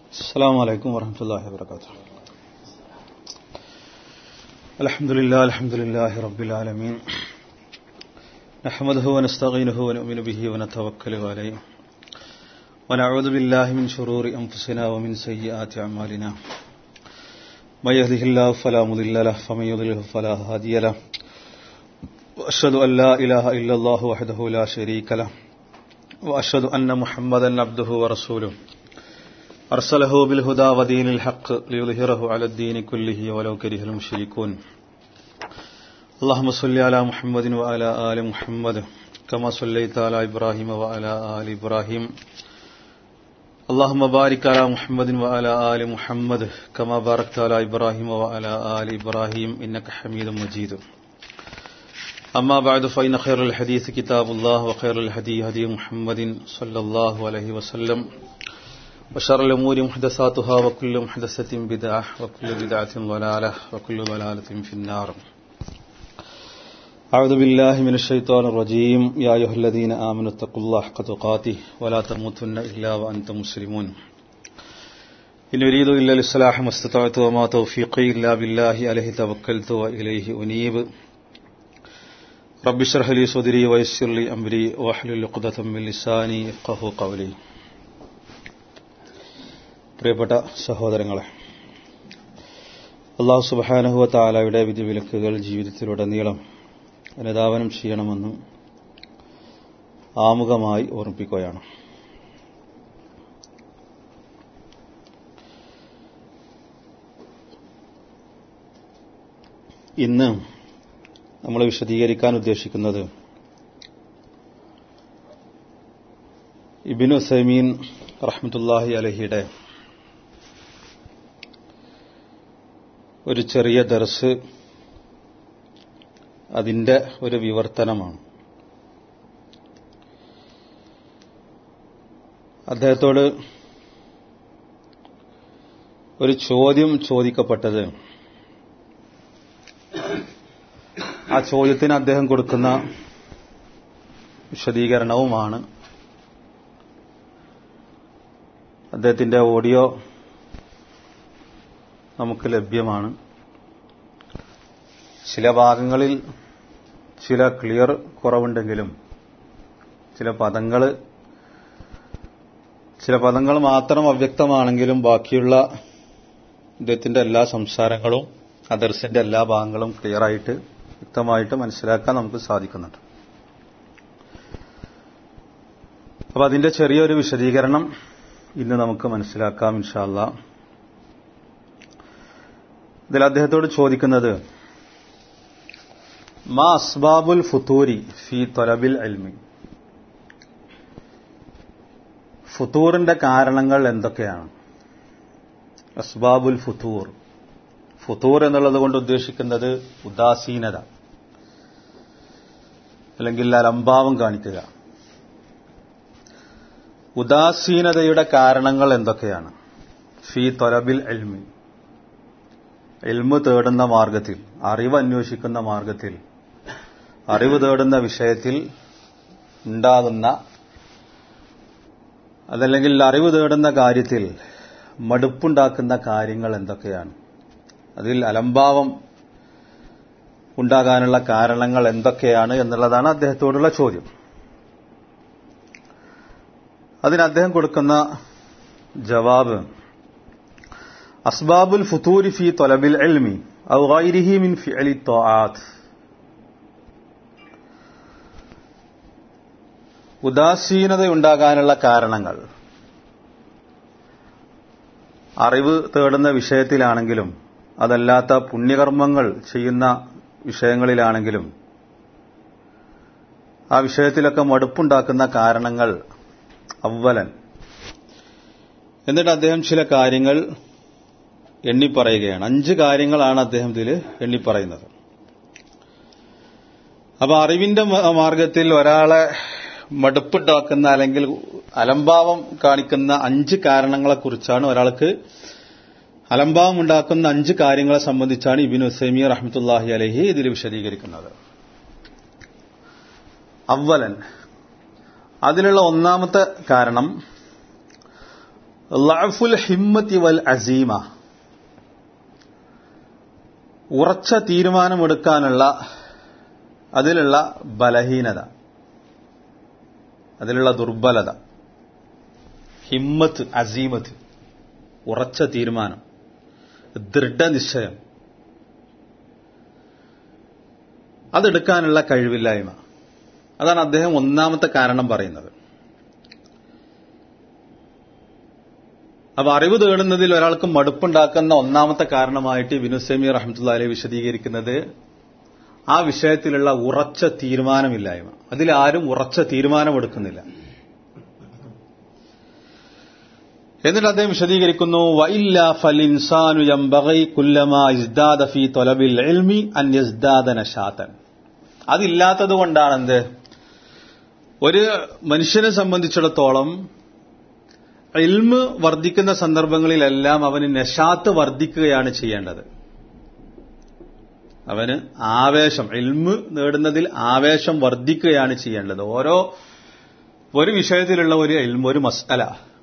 السلام عليكم ورحمة الله وبركاته الحمد لله الحمد لله رب العالمين نحمده ونستعينه ونؤمن به ونتوكل عليه ونعوذ بالله من شرور أنفسنا ومن سيئات أعمالنا من يهده الله فلا مضل له فمن يضلله فلا هادي له وأشهد أن لا إله إلا الله وحده لا شريك له وأشهد أن محمدا عبده ورسوله أرسله بالهدى ودين الحق ليظهره على الدين كله ولو كره المشركون اللهم صل على محمد وعلى آل محمد كما صليت على إبراهيم وعلى آل إبراهيم اللهم بارك على محمد وعلى آل محمد كما باركت على إبراهيم وعلى آل إبراهيم إنك حميد مجيد أما بعد فإن خير الحديث كتاب الله وخير الهدي هدي محمد صلى الله عليه وسلم وشر الأمور محدثاتها وكل محدثة بدعة وكل بدعة ضلالة وكل ضلالة في النار أعوذ بالله من الشيطان الرجيم يا أيها الذين آمنوا اتقوا الله حق تقاته ولا تموتن إلا وأنتم مسلمون إن أريد إلا الإصلاح ما استطعت وما توفيقي إلا بالله عليه توكلت وإليه أنيب رب اشرح لي صدري ويسر لي أمري واحلل عقدة من لساني يفقهوا قولي പ്രിയപ്പെട്ട സഹോദരങ്ങളെ അള്ളാഹു സുബാനഹുവ താലയുടെ വിധിവിലക്കുകൾ ജീവിതത്തിലുടനീളം അനുധാവനം ചെയ്യണമെന്നും ആമുഖമായി ഓർമ്മിപ്പിക്കുകയാണ് ഇന്ന് നമ്മൾ വിശദീകരിക്കാൻ ഉദ്ദേശിക്കുന്നത് ഇബിനു സൈമീൻ റഹ്മത്തുല്ലാഹി അലഹിയുടെ ഒരു ചെറിയ ദർസ് അതിന്റെ ഒരു വിവർത്തനമാണ് അദ്ദേഹത്തോട് ഒരു ചോദ്യം ചോദിക്കപ്പെട്ടത് ആ ചോദ്യത്തിന് അദ്ദേഹം കൊടുക്കുന്ന വിശദീകരണവുമാണ് അദ്ദേഹത്തിന്റെ ഓഡിയോ നമുക്ക് ലഭ്യമാണ് ചില ഭാഗങ്ങളിൽ ചില ക്ലിയർ കുറവുണ്ടെങ്കിലും ചില പദങ്ങൾ ചില പദങ്ങൾ മാത്രം അവ്യക്തമാണെങ്കിലും ബാക്കിയുള്ള ഇദ്ദേഹത്തിന്റെ എല്ലാ സംസാരങ്ങളും അദർസിന്റെ എല്ലാ ഭാഗങ്ങളും ക്ലിയറായിട്ട് വ്യക്തമായിട്ട് മനസ്സിലാക്കാൻ നമുക്ക് സാധിക്കുന്നുണ്ട് അപ്പൊ അതിന്റെ ചെറിയൊരു വിശദീകരണം ഇന്ന് നമുക്ക് മനസ്സിലാക്കാം ഇൻഷാല്ല ഇതിൽ അദ്ദേഹത്തോട് ചോദിക്കുന്നത് മാ അസ്ബാബുൽ ഫുത്തൂരി ഫി തൊലബിൽ അൽമി ഫുത്തൂറിന്റെ കാരണങ്ങൾ എന്തൊക്കെയാണ് അസ്ബാബുൽ ഫുത്തൂർ ഫുത്തൂർ എന്നുള്ളത് കൊണ്ട് ഉദ്ദേശിക്കുന്നത് ഉദാസീനത അല്ലെങ്കിൽ അലംഭാവം കാണിക്കുക ഉദാസീനതയുടെ കാരണങ്ങൾ എന്തൊക്കെയാണ് ഫി തൊലബിൽ എൽമി എൽമ് തേടുന്ന മാർഗത്തിൽ അറിവ് അന്വേഷിക്കുന്ന മാർഗത്തിൽ അറിവ് തേടുന്ന വിഷയത്തിൽ ഉണ്ടാകുന്ന അതല്ലെങ്കിൽ അറിവ് തേടുന്ന കാര്യത്തിൽ മടുപ്പുണ്ടാക്കുന്ന കാര്യങ്ങൾ എന്തൊക്കെയാണ് അതിൽ അലംഭാവം ഉണ്ടാകാനുള്ള കാരണങ്ങൾ എന്തൊക്കെയാണ് എന്നുള്ളതാണ് അദ്ദേഹത്തോടുള്ള ചോദ്യം അതിന് അദ്ദേഹം കൊടുക്കുന്ന ജവാബ് أسباب الفتور في طلب العلم أو غيره من فعل الطاعات ഉദാസീനതയുണ്ടാകാനുള്ള കാരണങ്ങൾ അറിവ് തേടുന്ന വിഷയത്തിലാണെങ്കിലും അതല്ലാത്ത പുണ്യകർമ്മങ്ങൾ ചെയ്യുന്ന വിഷയങ്ങളിലാണെങ്കിലും ആ വിഷയത്തിലൊക്കെ മടുപ്പുണ്ടാക്കുന്ന കാരണങ്ങൾ അവലൻ എന്നിട്ട് അദ്ദേഹം ചില കാര്യങ്ങൾ എണ്ണിപ്പറയുകയാണ് അഞ്ച് കാര്യങ്ങളാണ് അദ്ദേഹം ഇതിൽ എണ്ണിപ്പറയുന്നത് അപ്പൊ അറിവിന്റെ മാർഗത്തിൽ ഒരാളെ മടുപ്പുണ്ടാക്കുന്ന അല്ലെങ്കിൽ അലംഭാവം കാണിക്കുന്ന അഞ്ച് കാരണങ്ങളെക്കുറിച്ചാണ് ഒരാൾക്ക് അലംഭാവം ഉണ്ടാക്കുന്ന അഞ്ച് കാര്യങ്ങളെ സംബന്ധിച്ചാണ് ഇബിൻ ഉസൈമി റഹ്മത്തുല്ലാഹി അലഹി ഇതിൽ വിശദീകരിക്കുന്നത് അവലൻ അതിലുള്ള ഒന്നാമത്തെ കാരണം ലഅഫുൽ ഹിമ്മത്തി വൽ അസീമ ഉറച്ച തീരുമാനമെടുക്കാനുള്ള അതിലുള്ള ബലഹീനത അതിലുള്ള ദുർബലത ഹിമ്മത്ത് അസീമത്ത് ഉറച്ച തീരുമാനം ദൃഢനിശ്ചയം അതെടുക്കാനുള്ള കഴിവില്ലായ്മ അതാണ് അദ്ദേഹം ഒന്നാമത്തെ കാരണം പറയുന്നത് അപ്പൊ അറിവ് തേടുന്നതിൽ ഒരാൾക്ക് മടുപ്പുണ്ടാക്കുന്ന ഒന്നാമത്തെ കാരണമായിട്ട് വിനുസൈമി റഹ്മത്തുള്ള അലി വിശദീകരിക്കുന്നത് ആ വിഷയത്തിലുള്ള ഉറച്ച തീരുമാനമില്ലായ്മ അതിലാരും ഉറച്ച തീരുമാനമെടുക്കുന്നില്ല എന്നിട്ട് അദ്ദേഹം വിശദീകരിക്കുന്നു വഇല്ല ഫൽ ഇൻസാനു യംബഗി കുല്ലമാ ഇസ്ദാദ ഫീ തൊലബിൽ ഇൽമി അൻ യസ്ദാദ നശാതൻ അതില്ലാത്തത് കൊണ്ടാണ് എന്ത് ഒരു മനുഷ്യനെ സംബന്ധിച്ചിടത്തോളം ഇൽമ് വർദ്ധിക്കുന്ന സന്ദർഭങ്ങളിലെല്ലാം അവന് നശാത്ത് വർദ്ധിക്കുകയാണ് ചെയ്യേണ്ടത് അവന് ആവേശം ഇൽമ് നേടുന്നതിൽ ആവേശം വർദ്ധിക്കുകയാണ് ചെയ്യേണ്ടത് ഓരോ ഒരു വിഷയത്തിലുള്ള ഒരു ഇൽമ് ഒരു മസ്അല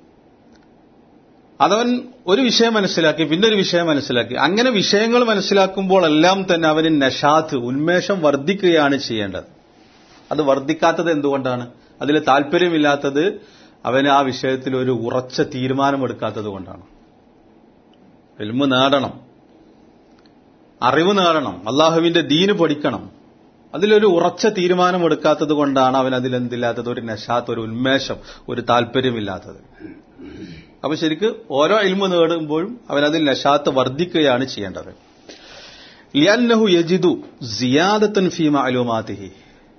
അതവൻ ഒരു വിഷയം മനസ്സിലാക്കി പിന്നെ ഒരു വിഷയം മനസ്സിലാക്കി അങ്ങനെ വിഷയങ്ങൾ മനസ്സിലാക്കുമ്പോൾ എല്ലാം തന്നെ അവന് നഷാത്ത് ഉന്മേഷം വർദ്ധിക്കുകയാണ് ചെയ്യേണ്ടത് അത് വർദ്ധിക്കാത്തത് എന്തുകൊണ്ടാണ് അതിൽ താല്പര്യമില്ലാത്തത് അവന് ആ വിഷയത്തിൽ ഒരു ഉറച്ച തീരുമാനമെടുക്കാത്തത് കൊണ്ടാണ് എൽമ് നേടണം അറിവ് നേടണം അള്ളാഹുവിന്റെ ദീന് പഠിക്കണം അതിലൊരു ഉറച്ച തീരുമാനമെടുക്കാത്തത് കൊണ്ടാണ് അവൻ അതിലെന്തില്ലാത്തത് ഒരു നഷാത്ത് ഒരു ഉന്മേഷം ഒരു താല്പര്യമില്ലാത്തത് അപ്പൊ ശരിക്ക് ഓരോ ഇൽമ നേടുമ്പോഴും അവനതിൽ നഷാത്ത് വർദ്ധിക്കുകയാണ് ചെയ്യേണ്ടത് ലിയന്നഹു യജിദു സിയാദത്തൻ ഫീമ അലുമാതിഹി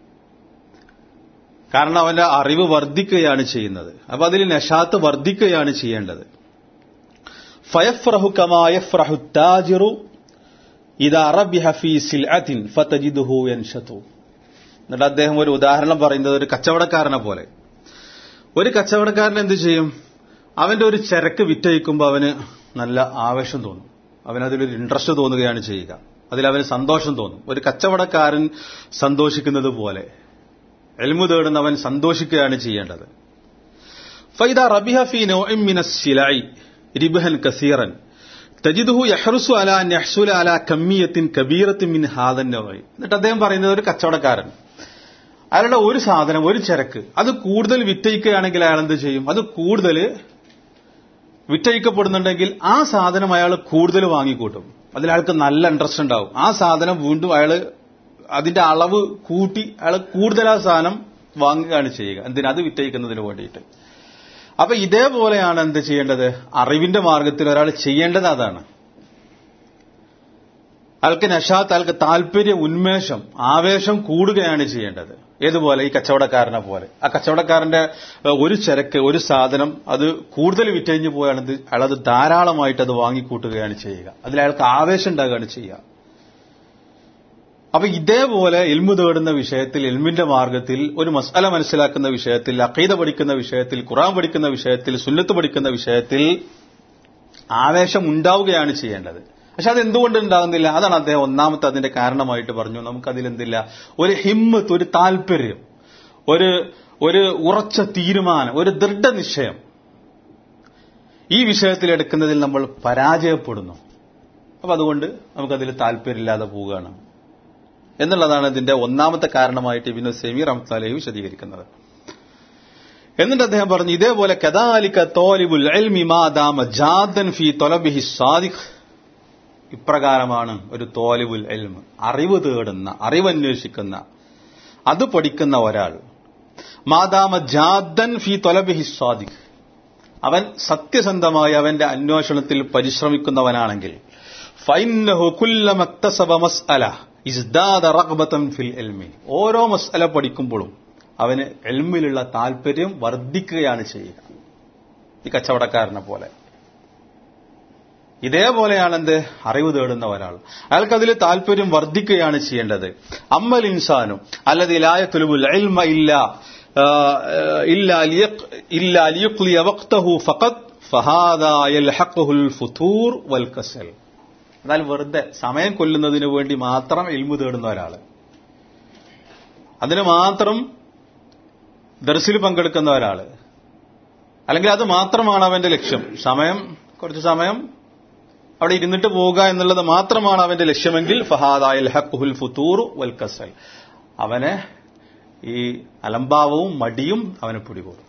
കാരണം അവന്റെ അറിവ് വർദ്ധിക്കുകയാണ് ചെയ്യുന്നത് അപ്പൊ അതിൽ നഷാത്ത് വർദ്ധിക്കുകയാണ് ചെയ്യേണ്ടത് ഫയഫ്രഹു കമായഫ്രഹു താജിറു ഇത് അറബി ഹഫീസിൽ അതിൻ ഫതജിദുഹു എൻഷത്തു എന്നിട്ട് അദ്ദേഹം ഒരു ഉദാഹരണം പറയുന്നത് ഒരു കച്ചവടക്കാരനെ പോലെ ഒരു കച്ചവടക്കാരൻ എന്ത് ചെയ്യും അവന്റെ ഒരു ചരക്ക് വിറ്റഴിക്കുമ്പോൾ അവന് നല്ല ആവേശം തോന്നും അവനതിലൊരു ഇൻട്രസ്റ്റ് തോന്നുകയാണ് ചെയ്യുക അതിൽ അവന് സന്തോഷം തോന്നും ഒരു കച്ചവടക്കാരൻ സന്തോഷിക്കുന്നത് പോലെ എൽമു തേടുന്നവൻ സന്തോഷിക്കുകയാണ് ചെയ്യേണ്ടത് ഫൈദ റബിഹ ഫി നോഇമിന സിലായി റിബഹൻ കസീറൻ തജിദുഹു യഹ്റുസു അല യഹ്സുല അല കമ്മിയത്തിൻ കബീറത്തിൻ മിൻ ഹാദൻ നോയി എന്നിട്ട് അദ്ദേഹം പറയുന്നത് ഒരു കച്ചവടക്കാരൻ അയാളുടെ ഒരു സാധനം ഒരു ചരക്ക് അത് കൂടുതൽ വിറ്റയിക്കുകയാണെങ്കിൽ അയാൾ എന്ത് ചെയ്യും അത് കൂടുതൽ വിറ്റഴിക്കപ്പെടുന്നുണ്ടെങ്കിൽ ആ സാധനം അയാൾ കൂടുതൽ വാങ്ങിക്കൂട്ടും അതിൽ അയാൾക്ക് നല്ല ഇൻട്രസ്റ്റ് ഉണ്ടാവും ആ സാധനം വീണ്ടും അയാൾ അതിന്റെ അളവ് കൂട്ടി അയാൾ കൂടുതൽ ആ സാധനം വാങ്ങുകയാണ് ചെയ്യുക എന്തിനാ അത് വിറ്റഴിക്കുന്നതിന് വേണ്ടിയിട്ട് അപ്പൊ ഇതേപോലെയാണ് എന്ത് ചെയ്യേണ്ടത് അറിവിന്റെ മാർഗത്തിൽ ഒരാൾ ചെയ്യേണ്ടത് അതാണ് അയാൾക്ക് നഷാത്ത് അയാൾക്ക് താല്പര്യ ഉന്മേഷം ആവേശം കൂടുകയാണ് ചെയ്യേണ്ടത് ഏതുപോലെ ഈ കച്ചവടക്കാരനെ പോലെ ആ കച്ചവടക്കാരന്റെ ഒരു ചരക്ക് ഒരു സാധനം അത് കൂടുതൽ വിറ്റഴിഞ്ഞു പോയാണത് അയാളത് ധാരാളമായിട്ട് അത് വാങ്ങിക്കൂട്ടുകയാണ് ചെയ്യുക അതിൽ അയാൾക്ക് ആവേശം ഉണ്ടാകുകയാണ് ചെയ്യുക അപ്പൊ ഇതേപോലെ എൽമു തേടുന്ന വിഷയത്തിൽ എൽമിന്റെ മാർഗത്തിൽ ഒരു മസാല മനസ്സിലാക്കുന്ന വിഷയത്തിൽ അക്കീത പഠിക്കുന്ന വിഷയത്തിൽ ഖുറാൻ പഠിക്കുന്ന വിഷയത്തിൽ സുന്നത്ത് പഠിക്കുന്ന വിഷയത്തിൽ ആവേശം ഉണ്ടാവുകയാണ് ചെയ്യേണ്ടത് പക്ഷെ അത് എന്തുകൊണ്ട് ഉണ്ടാകുന്നില്ല അതാണ് അദ്ദേഹം ഒന്നാമത്തെ അതിന്റെ കാരണമായിട്ട് പറഞ്ഞു നമുക്കതിലെന്തില്ല ഒരു ഹിമ്മത്ത് ഒരു താല്പര്യം ഒരു ഒരു ഉറച്ച തീരുമാനം ഒരു ദൃഢനിശ്ചയം ഈ വിഷയത്തിൽ എടുക്കുന്നതിൽ നമ്മൾ പരാജയപ്പെടുന്നു അപ്പൊ അതുകൊണ്ട് നമുക്കതിൽ താല്പര്യമില്ലാതെ പോവുകയാണ് എന്നുള്ളതാണ് ഇതിന്റെ ഒന്നാമത്തെ കാരണമായിട്ട് ഇബിനു സെമി റഹ്മത്താലി വിശദീകരിക്കുന്നത് എന്നിട്ട് അദ്ദേഹം പറഞ്ഞു ഇതേപോലെ കദാലിക തോലിബുൽ ഇൽമി മാദാമ ജാദൻ ഫി തൊലബിഹി സാദിഖ് ഇപ്രകാരമാണ് ഒരു തോലിബുൽ എൽമ് അറിവ് തേടുന്ന അറിവന്വേഷിക്കുന്ന അത് പഠിക്കുന്ന ഒരാൾ മാതാമ ജാദൻ ഫി തൊലബിഹി സ്വാദിഖ് അവൻ സത്യസന്ധമായി അവന്റെ അന്വേഷണത്തിൽ പരിശ്രമിക്കുന്നവനാണെങ്കിൽ ഫൈന്നഹു കുല്ലമക്തസബ മസ്അല ഇസ്ദാദ റഗ്ബതൻ ഫിൽ എൽമി ഓരോ മസ്അല പഠിക്കുമ്പോഴും അവന് എൽമിലുള്ള താല്പര്യം വർദ്ധിക്കുകയാണ് ചെയ്യുക ഈ കച്ചവടക്കാരനെ പോലെ ഇതേപോലെയാണ് എന്ത് അറിവ് തേടുന്ന ഒരാൾ അയാൾക്ക് അതിൽ താല്പര്യം വർദ്ധിക്കുകയാണ് ചെയ്യേണ്ടത് അമ്മൽ ഇൻസാനും അല്ലത് ഇലായ തുലുബുൽ ഇൽമ ഇല്ല ഇല്ല അലിയുക്ലിയ വക്തഹു ഫഖത് ഫഹാദ യൽഹഖുൽ ഫുതൂർ വൽ കസൽ എന്നാൽ വെറുതെ സമയം കൊല്ലുന്നതിന് വേണ്ടി മാത്രം ഇൽമു തേടുന്ന ഒരാള് അതിന് മാത്രം ദർസിൽ പങ്കെടുക്കുന്ന ഒരാള് അല്ലെങ്കിൽ അത് മാത്രമാണ് അവന്റെ ലക്ഷ്യം സമയം കുറച്ച് സമയം അവിടെ ഇരുന്നിട്ട് പോവുക എന്നുള്ളത് മാത്രമാണ് അവന്റെ ലക്ഷ്യമെങ്കിൽ ഫഹാദായൽ ഹഖുൽ ഫുത്തൂർ വൽ കസൽ അവനെ ഈ അലംഭാവവും മടിയും അവനെ പിടികൂടും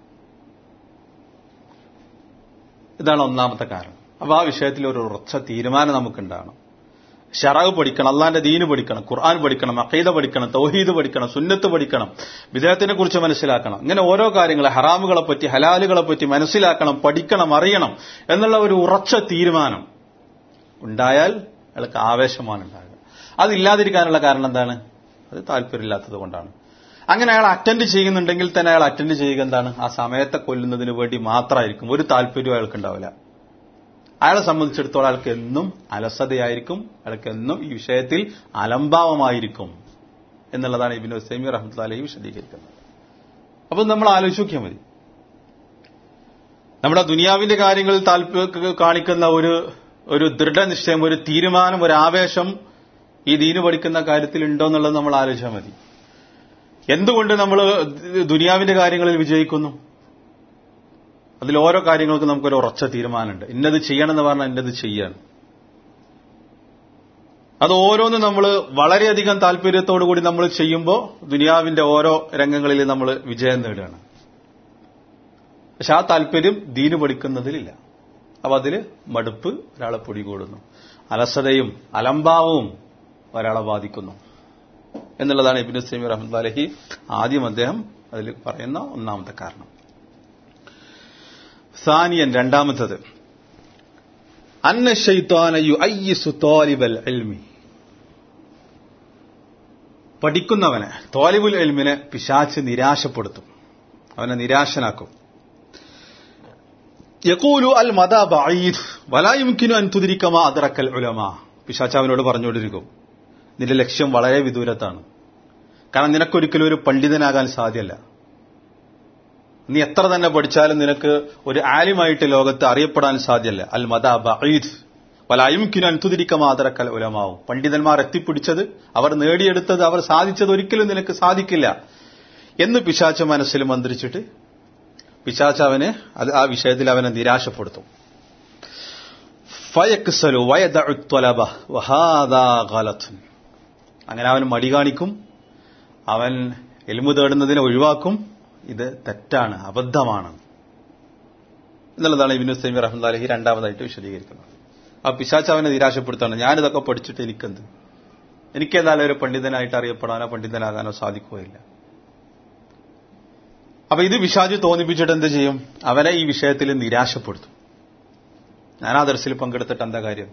ഇതാണ് ഒന്നാമത്തെ കാരണം അപ്പൊ ആ വിഷയത്തിൽ ഒരു ഉറച്ച തീരുമാനം നമുക്കുണ്ടാകണം ഷറാവ് പഠിക്കണം അള്ളാന്റെ ദീന് പഠിക്കണം ഖുർആൻ പഠിക്കണം അഖീദ പഠിക്കണം തൗഹീദ് പഠിക്കണം സുന്നത്ത് പഠിക്കണം വിദേഹത്തിനെ കുറിച്ച് മനസ്സിലാക്കണം ഇങ്ങനെ ഓരോ കാര്യങ്ങളെ ഹറാമുകളെ പറ്റി ഹലാലുകളെ പറ്റി മനസ്സിലാക്കണം പഠിക്കണം അറിയണം എന്നുള്ള ഒരു ഉറച്ച തീരുമാനം ഉണ്ടായാൽ അയാൾക്ക് ആവേശമാണ് ഉണ്ടാകുക അതില്ലാതിരിക്കാനുള്ള കാരണം എന്താണ് അത് താല്പര്യമില്ലാത്തത് കൊണ്ടാണ് അങ്ങനെ അയാൾ അറ്റൻഡ് ചെയ്യുന്നുണ്ടെങ്കിൽ തന്നെ അയാൾ അറ്റൻഡ് ചെയ്യുക എന്താണ് ആ സമയത്തെ കൊല്ലുന്നതിന് വേണ്ടി മാത്രമായിരിക്കും ഒരു താല്പര്യവും അയാൾക്ക് ഉണ്ടാവില്ല അയാളെ സംബന്ധിച്ചിടത്തോളം അയാൾക്ക് എന്നും അലസതയായിരിക്കും അയാൾക്ക് എന്നും ഈ വിഷയത്തിൽ അലംഭാവമായിരിക്കും എന്നുള്ളതാണ് ഇബിൻ ഹുസൈമി റഹ്മത്ത് അലഹി വിശദീകരിക്കുന്നത് അപ്പൊ നമ്മൾ ആലോചിച്ച് നോക്കിയാൽ മതി നമ്മുടെ ദുനിയാവിന്റെ കാര്യങ്ങളിൽ താല്പര്യ കാണിക്കുന്ന ഒരു ഒരു ദൃഢനിശ്ചയം ഒരു തീരുമാനം ഒരു ആവേശം ഈ ദീന് പഠിക്കുന്ന കാര്യത്തിൽ ഉണ്ടോ എന്നുള്ളത് നമ്മൾ ആലോചിച്ചാൽ മതി എന്തുകൊണ്ട് നമ്മൾ ദുനിയാവിന്റെ കാര്യങ്ങളിൽ വിജയിക്കുന്നു അതിൽ ഓരോ കാര്യങ്ങൾക്കും നമുക്കൊരു ഉറച്ച തീരുമാനമുണ്ട് ഇന്നത് ചെയ്യണമെന്ന് പറഞ്ഞാൽ ഇന്നത് ചെയ്യാണ് അത് ഓരോന്നും നമ്മൾ വളരെയധികം താല്പര്യത്തോടു കൂടി നമ്മൾ ചെയ്യുമ്പോൾ ദുനിയാവിന്റെ ഓരോ രംഗങ്ങളിൽ നമ്മൾ വിജയം നേടുകയാണ് പക്ഷെ ആ താല്പര്യം ദീന് പഠിക്കുന്നതിലില്ല അപ്പൊ അതിൽ മടുപ്പ് ഒരാളെ പിടികൂടുന്നു അലസതയും അലംഭാവവും ഒരാളെ ബാധിക്കുന്നു എന്നുള്ളതാണ് ഇബിൻ സൈമി റഹ്മദ് അലഹി ആദ്യം അദ്ദേഹം അതിൽ പറയുന്ന ഒന്നാമത്തെ കാരണം സാനിയൻ രണ്ടാമത്തത് അന്ന ഷൈത്താന യു അയ്യസു തോലിബൽ എൽമി പഠിക്കുന്നവനെ തോലിബുൽ എൽമിനെ പിശാച്ച് നിരാശപ്പെടുത്തും അവനെ നിരാശനാക്കും യക്കൂലു അൽ മദ ബഈദ് വലായുംകിനു അൻ തുദിരിക്കമാ അദ്റക്കൽ ഉലമാ പിശാച്ച് അവനോട് പറഞ്ഞുകൊണ്ടിരിക്കും നിന്റെ ലക്ഷ്യം വളരെ വിദൂരത്താണ് കാരണം നിനക്കൊരിക്കലും ഒരു പണ്ഡിതനാകാൻ സാധ്യല്ല നീ എത്ര തന്നെ പഠിച്ചാലും നിനക്ക് ഒരു ആലിമായിട്ട് ലോകത്ത് അറിയപ്പെടാൻ സാധ്യല്ല അൽ മദ ബഈദ് വലായുംകിനു അൻ തുദിരിക്കമാ അദ്റക്കൽ ഉലമാവും പണ്ഡിതന്മാർ എത്തിപ്പിടിച്ചത് അവർ നേടിയെടുത്തത് അവർ സാധിച്ചത് ഒരിക്കലും നിനക്ക് സാധിക്കില്ല എന്ന് പിശാച്ച മനസ്സിൽ മന്ത്രിച്ചിട്ട് പിശാച്ച അവന് അത് ആ വിഷയത്തിൽ അവനെ നിരാശപ്പെടുത്തും ഫയക്സലു വയദഅത്വലബ വഹാദാ ഗലത്തുൻ അങ്ങനെ അവൻ മടി കാണിക്കും അവൻ എലുമ്പ് തേടുന്നതിനെ ഒഴിവാക്കും ഇത് തെറ്റാണ് അബദ്ധമാണ് എന്നുള്ളതാണ് ഇബിനു സൈമി റഹ്മദ് അലഹി രണ്ടാമതായിട്ട് വിശദീകരിക്കുന്നത് ആ പിശാച്ച് അവനെ നിരാശപ്പെടുത്താണ് ഞാനിതൊക്കെ പഠിച്ചിട്ട് എനിക്കെന്ത് എനിക്കേതായാലും ഒരു പണ്ഡിതനായിട്ട് അറിയപ്പെടാനോ പണ്ഡിതനാകാനോ സാധിക്കുകയില്ല അപ്പൊ ഇത് പിശാജ് തോന്നിപ്പിച്ചിട്ട് എന്ത് ചെയ്യും അവനെ ഈ വിഷയത്തിൽ നിരാശപ്പെടുത്തും ഞാൻ ആ ദർശിൽ പങ്കെടുത്തിട്ട് എന്താ കാര്യം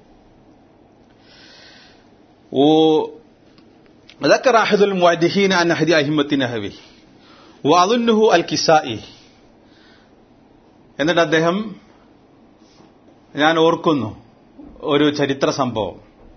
ഓ ذكر أحد المؤدهين عن أحد أئمة النهوي وأظنه الكسائي എന്നിട്ട് അദ്ദേഹം ഞാൻ ഓർക്കുന്നു ഒരു ചരിത്ര സംഭവം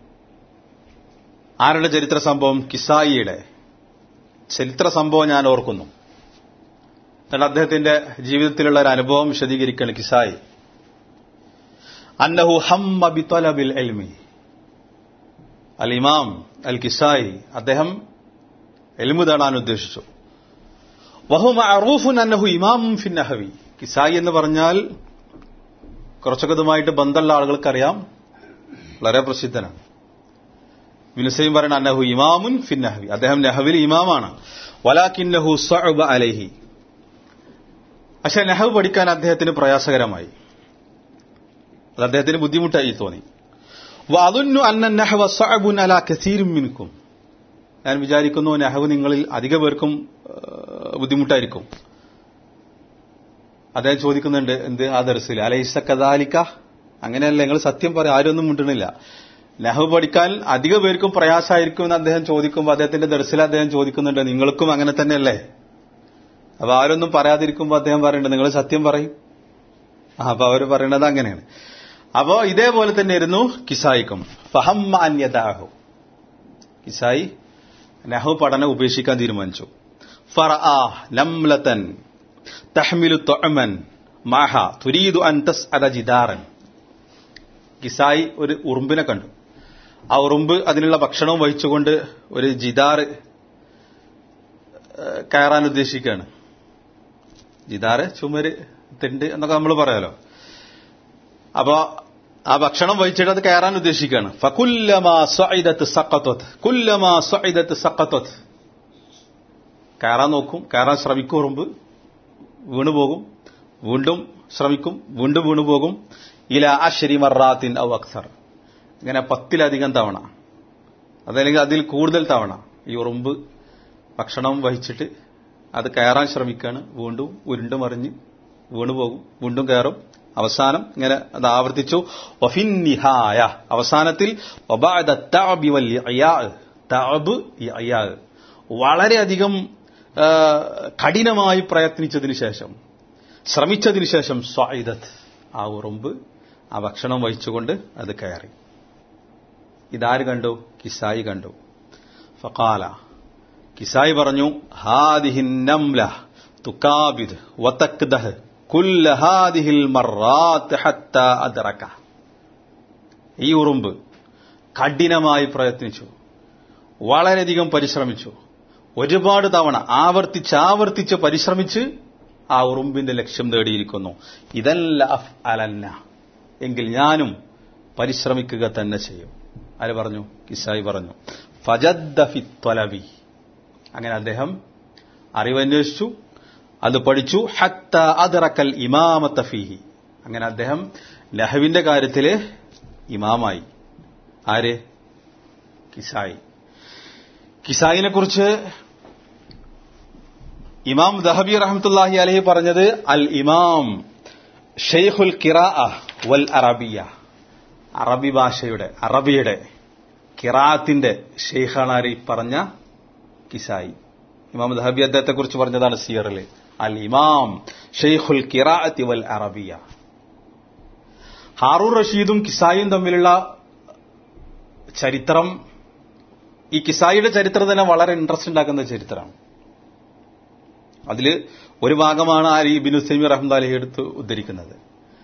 ആരുടെ ചരിത്ര സംഭവം കിസായിയുടെ ചരിത്ര സംഭവം ഞാൻ ഓർക്കുന്നു എന്നിട്ട് അദ്ദേഹത്തിന്റെ ജീവിതത്തിലുള്ള ഒരു അനുഭവം വിശദീകരിക്കുകയാണ് കിസായി അന്നഹു ഹമ്മ ബിത്തലബിൽ എൽമി അൽ ഇമാം അൽ കിസായി അദ്ദേഹം എൽമു തേടാൻ ഉദ്ദേശിച്ചു വഹു മഅറൂഫുൻ അന്നഹു ഇമാം ഫിൻ നഹവി കിസായി എന്ന് പറഞ്ഞാൽ കുറച്ചൊക്കെ ഇതുമായിട്ട് ബന്ധമുള്ള ആളുകൾക്കറിയാം വളരെ പ്രസിദ്ധനാണ് വിനുസൈം പറയുന്ന അന്നഹു ഇമാമുൻ ഫിൻ നഹവി അദ്ദേഹം നഹവിൽ ഇമാമാണ് വലാക്കിന്നഹു സഅബ അലൈഹി പക്ഷെ നെഹവ് പഠിക്കാൻ അദ്ദേഹത്തിന് പ്രയാസകരമായി അത് അദ്ദേഹത്തിന് ബുദ്ധിമുട്ടായി തോന്നി വഅദുന്നു അന്ന നഹവ സഅബുൻ അലാ കസീരും മിൻകും ഞാൻ വിചാരിക്കുന്നു നെഹവ് നിങ്ങളിൽ അധിക പേർക്കും ബുദ്ധിമുട്ടായിരിക്കും അദ്ദേഹം ചോദിക്കുന്നുണ്ട് എന്ത് ആ ദർസിൽ അലൈസ കദാലിക്ക അങ്ങനെയല്ല നിങ്ങൾ സത്യം പറയാം ആരൊന്നും മുണ്ടണില്ല നെഹവ് പഠിക്കാൻ അധിക പേർക്കും പ്രയാസമായിരിക്കും എന്ന് അദ്ദേഹം ചോദിക്കുമ്പോൾ അദ്ദേഹത്തിന്റെ ദർസിൽ അദ്ദേഹം ചോദിക്കുന്നുണ്ട് നിങ്ങൾക്കും അങ്ങനെ തന്നെയല്ലേ അപ്പൊ ആരൊന്നും പറയാതിരിക്കുമ്പോൾ അദ്ദേഹം പറയുന്നുണ്ട് നിങ്ങൾ സത്യം പറയും അപ്പൊ അവർ പറയുന്നത് അങ്ങനെയാണ് അപ്പോ ഇതേപോലെ തന്നെയായിരുന്നു കിസായിക്കും ഫഹമ്മ അന്യദാഹു കിസായി നഹു പഠനം ഉപേക്ഷിക്കാൻ തീരുമാനിച്ചു ഫറആ നംലതൻ തഹ്മിലു തൊഅമൻ മാഹ തുരീദു അൻ തസ്അദ ജിദാറൻ കിസായി ഒരു ഉറുമ്പിനെ കണ്ടു ആ ഉറുമ്പ് അതിനുള്ള ഭക്ഷണവും വഹിച്ചുകൊണ്ട് ഒരു ജിദാറ് കയറാൻ ഉദ്ദേശിക്കുകയാണ് ജിദാറ് ചുമര് തിണ്ട് എന്നൊക്കെ നമ്മൾ പറയാലോ അപ്പൊ ആ ഭക്ഷണം വഹിച്ചിട്ട് അത് കയറാൻ ഉദ്ദേശിക്കുകയാണ് ഫകുല്ലമാ സ്വഇദത്ത് സഖത്തത് കുല്ലമാ സ്വഇദത്ത് സഖത്തത് കയറാൻ നോക്കും കയറാൻ ശ്രമിക്കും ഉറുമ്പ് വീണു പോകും വീണ്ടും ശ്രമിക്കും വീണ്ടും വീണു പോകും ഇല അഷരി മറാത്തിൻ ഔ അക്സർ ഇങ്ങനെ പത്തിലധികം തവണ അതല്ലെങ്കിൽ അതിൽ കൂടുതൽ തവണ ഈ ഉറുമ്പ് ഭക്ഷണം വഹിച്ചിട്ട് അത് കയറാൻ ശ്രമിക്കുകയാണ് വീണ്ടും ഉരുണ്ടു മറിഞ്ഞ് വീണു പോകും വീണ്ടും കയറും അവസാനം ഇങ്ങനെ അത് ആവർത്തിച്ചു വഫിൻ നിഹായ അവസാനത്തിൽ വബഅദ തഅബി വൽ ഇഅയാ തഅബ് ഇഅയാ വളരെയധികം ആ, കഠിനമായി പ്രയത്നിച്ചതിന് ശേഷം ശ്രമിച്ചതിന് ശേഷം സ്വായിദത്ത് ആ ഉറുമ്പ് ആ ഭക്ഷണം വഹിച്ചുകൊണ്ട് അത് കയറി ഇതാര് കണ്ടു കിസായി കണ്ടു ഫഖാല കിസായി പറഞ്ഞു ഹാദിഹിൻ നംല തുകാബിദ് വതക്ദഹ് കുല്ല ഹാദിഹിൽ മറാത്ത് ഹത്ത അദ്റക ഈ ഉറുമ്പ് കഠിനമായി പ്രയത്നിച്ചു വളരെയധികം പരിശ്രമിച്ചു ഒരുപാട് തവണ ആവർത്തിച്ച് ആവർത്തിച്ച് പരിശ്രമിച്ച് ആ ഉറുമ്പിന്റെ ലക്ഷ്യം നേടിയിരിക്കുന്നു ഇതല്ല അഫ് അലന്ന എങ്കിൽ ഞാനും പരിശ്രമിക്കുക തന്നെ ചെയ്യും ആര് പറഞ്ഞു കിസായി പറഞ്ഞു ഫജദ്ദ ഫി ത്വലബി അങ്ങനെ അദ്ദേഹം അറിവന്വേഷിച്ചു അത് പഠിച്ചു ഹത്ത അദ്റക്കൽ ഇമാമത്ത ഫീഹി അങ്ങനെ അദ്ദേഹം ലഹവിന്റെ കാര്യത്തില് ഇമാമായി ആര് കിസായി കിസായിനെ കുറിച്ച് ഇമാം ദഹബി റഹമത്തുല്ലാഹി അലഹി പറഞ്ഞത് അൽ ഇമാം ഷെയ്ഖുൽ കിറാ വൽ അറബിയ അറബി ഭാഷയുടെ അറബിയുടെ കിറാത്തിന്റെ ഷെയ്ഖാണ് ആര് ഈ പറഞ്ഞ കിസായി ഇമാം ദഹബി അദ്ദേഹത്തെ കുറിച്ച് പറഞ്ഞതാണ് സിയറിൽ അൽ ഇമാം ഷെയ്ഖുൽ കിറാഅത്തി വൽ അറബിയ ഹാറൂർ റഷീദും കിസായും തമ്മിലുള്ള ചരിത്രം ഈ കിസായിയുടെ ചരിത്രം തന്നെ വളരെ ഇൻട്രസ്റ്റ് ഉണ്ടാക്കുന്ന ചരിത്രമാണ് അതിൽ ഒരു ഭാഗമാണ് ആ ഈ ബിനു സൈമി റഹ്മദ് എടുത്ത് ഉദ്ധരിക്കുന്നത്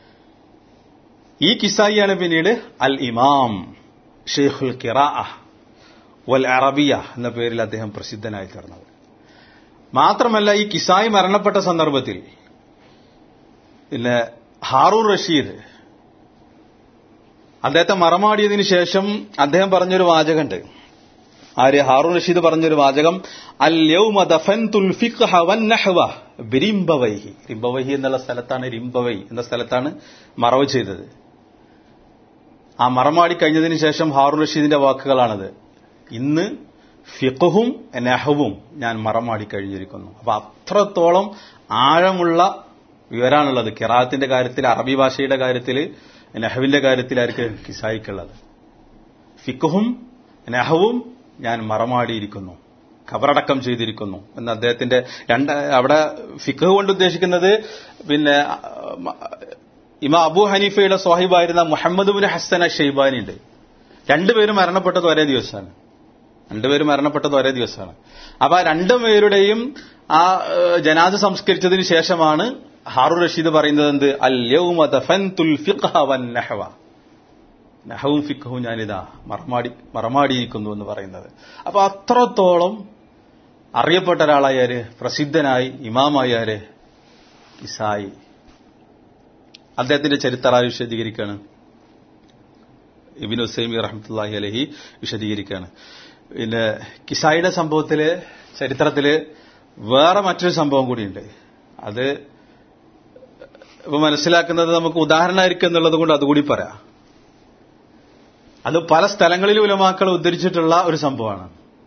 ഈ കിസായിയാണ് പിന്നീട് അൽ ഇമാം ഷെയ്ഖുൽ കിറാ വൽ അറബിയ എന്ന പേരിൽ അദ്ദേഹം പ്രസിദ്ധനായി തീർന്നത് മാത്രമല്ല ഈ കിസായി മരണപ്പെട്ട സന്ദർഭത്തിൽ പിന്നെ ഹാറൂർ റഷീദ് അദ്ദേഹത്തെ മറമാടിയതിനു ശേഷം അദ്ദേഹം പറഞ്ഞൊരു വാചകമുണ്ട് ആര് ഹാറൂൺ റഷീദ് പറഞ്ഞൊരു വാചകം അൽ യൗമ ദഫൻതുൽ ഫിഖ്ഹ വൻ നഹ്വ ബിരിംബവൈഹി റിംബവൈഹി എന്നുള്ള സ്ഥലത്താണ് റിംബവൈ എന്ന സ്ഥലത്താണ് മറവ് ചെയ്തത് ആ മറമാടി കഴിഞ്ഞതിന് ശേഷം ഹാറൂൺ റഷീദിന്റെ വാക്കുകളാണത് ഇന്ന് ഫിഖും നഹവും ഞാൻ മറമാടി കഴിഞ്ഞിരിക്കുന്നു അപ്പൊ അത്രത്തോളം ആഴമുള്ള വിവരാണുള്ളത് കിറാത്തിന്റെ കാര്യത്തിൽ അറബി ഭാഷയുടെ കാര്യത്തിൽ നെഹവിന്റെ കാര്യത്തിൽ ആർക്ക് കിസായിക്കുള്ളത് ഫിഖും നെഹവും ഞാൻ മറമാടിയിരിക്കുന്നു ഖബറടക്കം ചെയ്തിരിക്കുന്നു എന്ന് അദ്ദേഹത്തിന്റെ രണ്ട് അവിടെ ഫിഖ് കൊണ്ട് ഉദ്ദേശിക്കുന്നത് പിന്നെ ഇമാ അബു ഹനീഫയുടെ സ്വാഹിബായിരുന്ന മുഹമ്മദ് ബിൻ ഹസൻ ഷെയ്ബാനി ഉണ്ട് രണ്ടുപേരും മരണപ്പെട്ടത് ഒരേ ദിവസമാണ് രണ്ടുപേരും മരണപ്പെട്ടത് ഒരേ ദിവസമാണ് അപ്പൊ ആ രണ്ടുപേരുടെയും ആ ഏഹ്, ജനാസ സംസ്കരിച്ചതിന് ശേഷമാണ് ഹാറു റഷീദ് പറയുന്നത് എന്ത് അൽ യൗമ ദഫൻതുൽ ഫിഖ്ഹ വൻ നഹ്വ നഹവും ഫിഖും ഞാനിതാ മറമാടി മറമാടിയിരിക്കുന്നു എന്ന് പറയുന്നത് അപ്പൊ അത്രത്തോളം അറിയപ്പെട്ട ഒരാളായാര് പ്രസിദ്ധനായി ഇമാമായാര് ഇസായി അദ്ദേഹത്തിന്റെ ചരിത്ര വിശദീകരിക്കാണ് ഇബിൻ ഹുസൈമി റഹ്മത്തുല്ലാഹി അലഹി വിശദീകരിക്കുകയാണ് പിന്നെ കിസായിയുടെ സംഭവത്തില് ചരിത്രത്തില് വേറെ മറ്റൊരു സംഭവം കൂടിയുണ്ട് അത് ഇപ്പൊ മനസ്സിലാക്കുന്നത് നമുക്ക് ഉദാഹരണമായിരിക്കും എന്നുള്ളത് കൊണ്ട് അതുകൂടി പറയാം അത് പല സ്ഥലങ്ങളിൽ ഉലമാക്കൾ ഉദ്ധരിച്ചിട്ടുള്ള ഒരു സംഭവമാണ്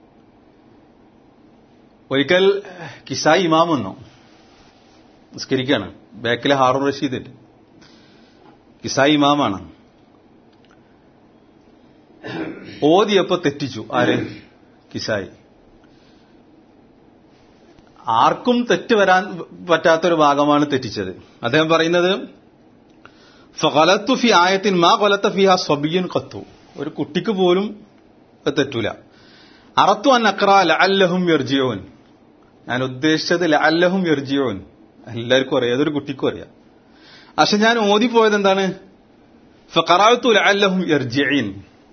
ഒരിക്കൽ കിസായി ഇമാം വന്നു നിസ്കരിക്കുകയാണ് ബാക്കിലെ ഹാറൂൺ റഷീദ് കിസായി ഇമാമാണ് ഓതിയപ്പോ തെറ്റിച്ചു ആര് കിസായി ആർക്കും തെറ്റ് വരാൻ പറ്റാത്തൊരു ഭാഗമാണ് തെറ്റിച്ചത് അദ്ദേഹം പറയുന്നത് ഫലത്തു ഫി ആയത്തിൻ മാ കൊലത്ത ഫിഹ സ്വബിയൻ കത്തു ഒരു കുട്ടിക്ക് പോലും അത് തെറ്റൂല അറത്തു അൻ അക്ര ലഅല്ലഹും യർജിയോൻ ഞാൻ ഉദ്ദേശിച്ചത് ലഅല്ലഹും യർജിയോൻ എല്ലാവർക്കും അറിയാം ഏതൊരു കുട്ടിക്കും അറിയാം പക്ഷെ ഞാൻ ഓതിപ്പോയത് എന്താണ് ഫറാത്തു ലഅല്ലഹും യർജിയൻ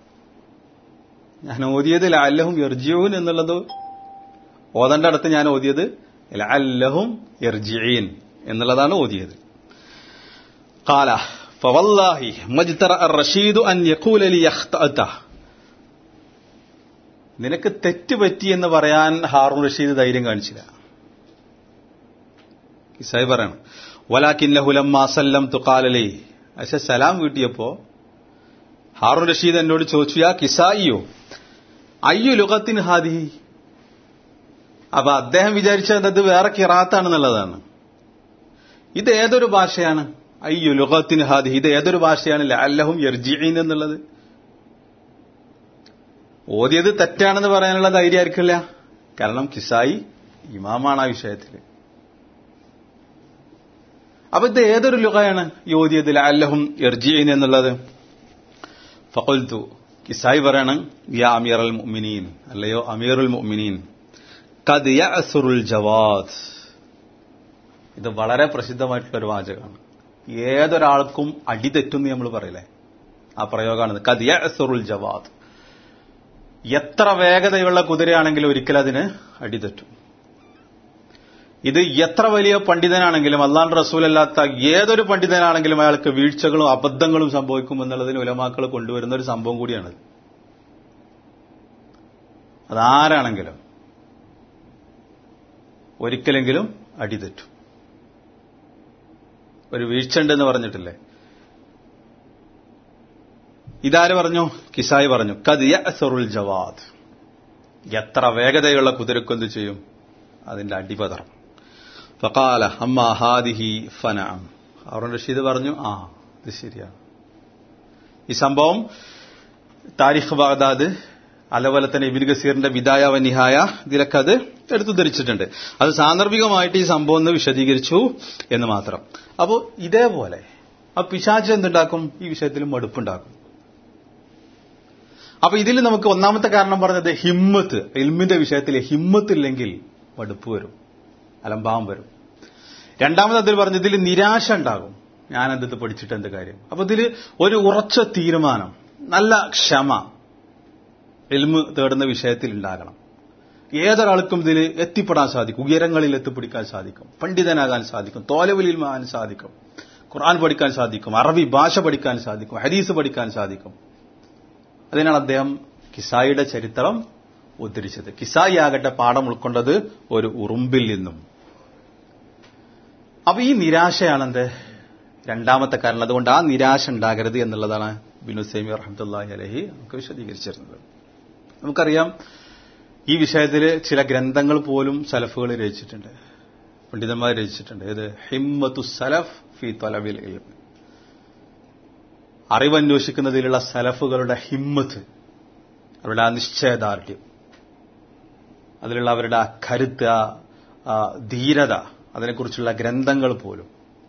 ഞാൻ ഓതിയത് ലഅല്ലഹും യർജിയൂൻ എന്നുള്ളത് ഓതന്റെ അടുത്ത് ഞാൻ ഓതിയത് ലഅല്ലഹും യർജിയൻ എന്നുള്ളതാണ് ഓതിയത് قال فوالله ما اجترأ الرشيد أن يقول لي أخطأت നിനക്ക് തെറ്റ് പറ്റി എന്ന് പറയാൻ ഹാറൂൺ റഷീദ് ധൈര്യം കാണിച്ചില്ല ഇസായി പറയണം വലാക്കിന്നഹുലമ്മ സല്ലം തുക്കാലലേ പക്ഷെ സലാം വീട്ടിയപ്പോ ഹാറൂൺ റഷീദ് എന്നോട് ചോദിച്ചു യാ കിസായിയോ അയ്യോ ലുഖത്തിന് ഹാദി അപ്പൊ അദ്ദേഹം വിചാരിച്ചത് അത് വേറെ കിറാത്താണെന്നുള്ളതാണ് ഇത് ഏതൊരു ഭാഷയാണ് അയ്യോ ലുഖത്തിന് ഹാദി ഇത് ഏതൊരു ഭാഷയാണ് അല്ലഹും യർജീൻ എന്നുള്ളത് ഓതിയത് തെറ്റാണെന്ന് പറയാനുള്ള ധൈര്യം ആയിരിക്കില്ല കാരണം കിസായി ഇമാമാണ് ആ വിഷയത്തിൽ അപ്പൊ ഇത് ഏതൊരു ലുകയാണ് ഈ ഓതിയതിൽ അല്ലഹും യർജീൻ എന്നുള്ളത് ഫഖുൽത്തു കിസായി പറയണം യാ അമീർ അൽ മുഅ്മിനീൻ അല്ലയോ അമീറുൽ മുഅ്മിനീൻ ഖദ് യഅസുറുൽ ജവാദ് ഇത് വളരെ പ്രസിദ്ധമായിട്ടുള്ള ഒരു വാചകമാണ് ഏതൊരാൾക്കും അടി തെറ്റും നമ്മൾ പറയില്ലേ ആ പ്രയോഗമാണ് ഖദ് യഅസുറുൽ ജവാദ് എത്ര വേഗതയുള്ള കുതിരയാണെങ്കിലും ഒരിക്കലും അതിന് അടിതെറ്റും ഇത് എത്ര വലിയ പണ്ഡിതനാണെങ്കിലും അള്ളാൻ റസൂലല്ലാത്ത ഏതൊരു പണ്ഡിതനാണെങ്കിലും അയാൾക്ക് വീഴ്ചകളും അബദ്ധങ്ങളും സംഭവിക്കും എന്നുള്ളതിന് ഉലമാക്കൾ കൊണ്ടുവരുന്ന ഒരു സംഭവം കൂടിയാണ് അതാരാണെങ്കിലും ഒരിക്കലെങ്കിലും അടിതെറ്റും ഒരു വീഴ്ച ഉണ്ടെന്ന് പറഞ്ഞിട്ടില്ലേ ഇതാര് പറഞ്ഞു കിസായി പറഞ്ഞു കദിയ അസറുൽ ജവാദ് എത്ര വേഗതയുള്ള കുതിരക്കൊന്ത് ചെയ്യും അതിന്റെ അടിപതറും ഫക്കാല അമ്മ ഹാദിഹി ഫനാം അറുൺ റഷീദ് പറഞ്ഞു ആ ഇത് ശരിയാണ് ഈ സംഭവം താരിഖ് ബാഗ്ദാദ് അതുപോലെ തന്നെ ഇബിൻ ഗസീറിന്റെ വിദായ വനിഹായ ഇതിലൊക്കെ അത് എടുത്തു ധരിച്ചിട്ടുണ്ട് അത് സാന്ദർഭികമായിട്ട് ഈ സംഭവം ഒന്ന് വിശദീകരിച്ചു എന്ന് മാത്രം അപ്പോൾ ഇതേപോലെ ആ പിശാച്ച് എന്തുണ്ടാക്കും ഈ വിഷയത്തിലും മടുപ്പുണ്ടാക്കും അപ്പൊ ഇതിൽ നമുക്ക് ഒന്നാമത്തെ കാരണം പറഞ്ഞത് ഹിമ്മത്ത് ഇൽമിന്റെ വിഷയത്തിൽ ഹിമ്മത്ത് ഇല്ലെങ്കിൽ മടുപ്പ് വരും അലംഭാവം വരും രണ്ടാമത് അതിൽ പറഞ്ഞു ഇതിൽ നിരാശ ഉണ്ടാകും ഞാൻ എന്ത് പഠിച്ചിട്ട് എന്ത് കാര്യം അപ്പൊ ഇതിൽ ഒരു ഉറച്ച തീരുമാനം നല്ല ക്ഷമ എൽമ് തേടുന്ന വിഷയത്തിൽ ഉണ്ടാകണം ഏതൊരാൾക്കും ഇതിൽ എത്തിപ്പെടാൻ സാധിക്കും ഉയരങ്ങളിൽ എത്തിപ്പിടിക്കാൻ സാധിക്കും പണ്ഡിതനാകാൻ സാധിക്കും തോലവലിൽ ആകാൻ സാധിക്കും ഖുർആൻ പഠിക്കാൻ സാധിക്കും അറബി ഭാഷ പഠിക്കാൻ സാധിക്കും ഹദീസ് പഠിക്കാൻ സാധിക്കും അതിനാണ് അദ്ദേഹം കിസായിയുടെ ചരിത്രം ഉദ്ധരിച്ചത് കിസായി ആകട്ടെ പാഠം ഉൾക്കൊണ്ടത് ഒരു ഉറുമ്പിൽ നിന്നും അപ്പൊ ഈ നിരാശയാണെന്ത് രണ്ടാമത്തെ കാരണം അതുകൊണ്ട് ആ നിരാശ ഉണ്ടാകരുത് എന്നുള്ളതാണ് ബിനു സൈമി റഹമത്തല്ലാഹി അലഹി നമുക്ക് വിശദീകരിച്ചിരുന്നത് നമുക്കറിയാം ഈ വിഷയത്തിൽ ചില ഗ്രന്ഥങ്ങൾ പോലും സലഫുകൾ രചിച്ചിട്ടുണ്ട് പണ്ഡിതന്മാർ രചിച്ചിട്ടുണ്ട് ഇത് ഹിമ്മത്തു സലഫ് ഫി തൊലവിൽ ഇൽമ് അറിവന്വേഷിക്കുന്നതിലുള്ള സലഫുകളുടെ ഹിമ്മത്ത് അവരുടെ ആ നിശ്ചയദാർഢ്യം അതിലുള്ള അവരുടെ ആ കരുത്ത് ആ ധീരത അതിനെക്കുറിച്ചുള്ള ഗ്രന്ഥങ്ങൾ പോലും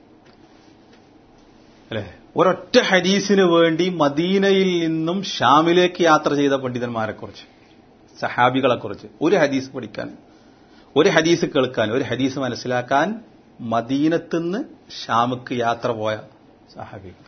അല്ലെ ഒരൊറ്റ ഹദീസിന് വേണ്ടി മദീനയിൽ നിന്നും ഷാമിലേക്ക് യാത്ര ചെയ്ത പണ്ഡിതന്മാരെക്കുറിച്ച് സഹാബികളെക്കുറിച്ച് ഒരു ഹദീസ് പഠിക്കാൻ ഒരു ഹദീസ് കേൾക്കാൻ ഒരു ഹദീസ് മനസ്സിലാക്കാൻ മദീനത്തുനിന്ന് ഷാമുക്ക് യാത്ര പോയ സഹാബികൾ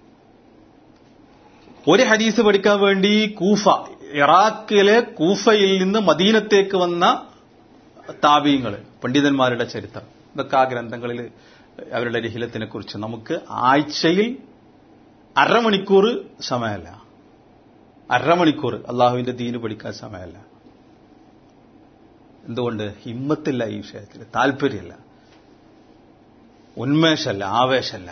ഒരു ഹദീസ് പഠിക്കാൻ വേണ്ടി കൂഫ ഇറാഖിലെ കൂഫയിൽ നിന്ന് മദീനത്തേക്ക് വന്ന താപീയങ്ങൾ പണ്ഡിതന്മാരുടെ ചരിത്രം ഇതൊക്കെ ആ ഗ്രന്ഥങ്ങളിൽ അവരുടെ രഹിലത്തിനെ കുറിച്ച് നമുക്ക് ആഴ്ചയിൽ അരമണിക്കൂർ സമയമല്ല അരമണിക്കൂർ അള്ളാഹുവിന്റെ ദീന് പഠിക്കാൻ സമയമല്ല എന്തുകൊണ്ട് ഹിമ്മത്തില്ല ഈ വിഷയത്തിൽ താല്പര്യമില്ല ഉന്മേഷമല്ല ആവേശമല്ല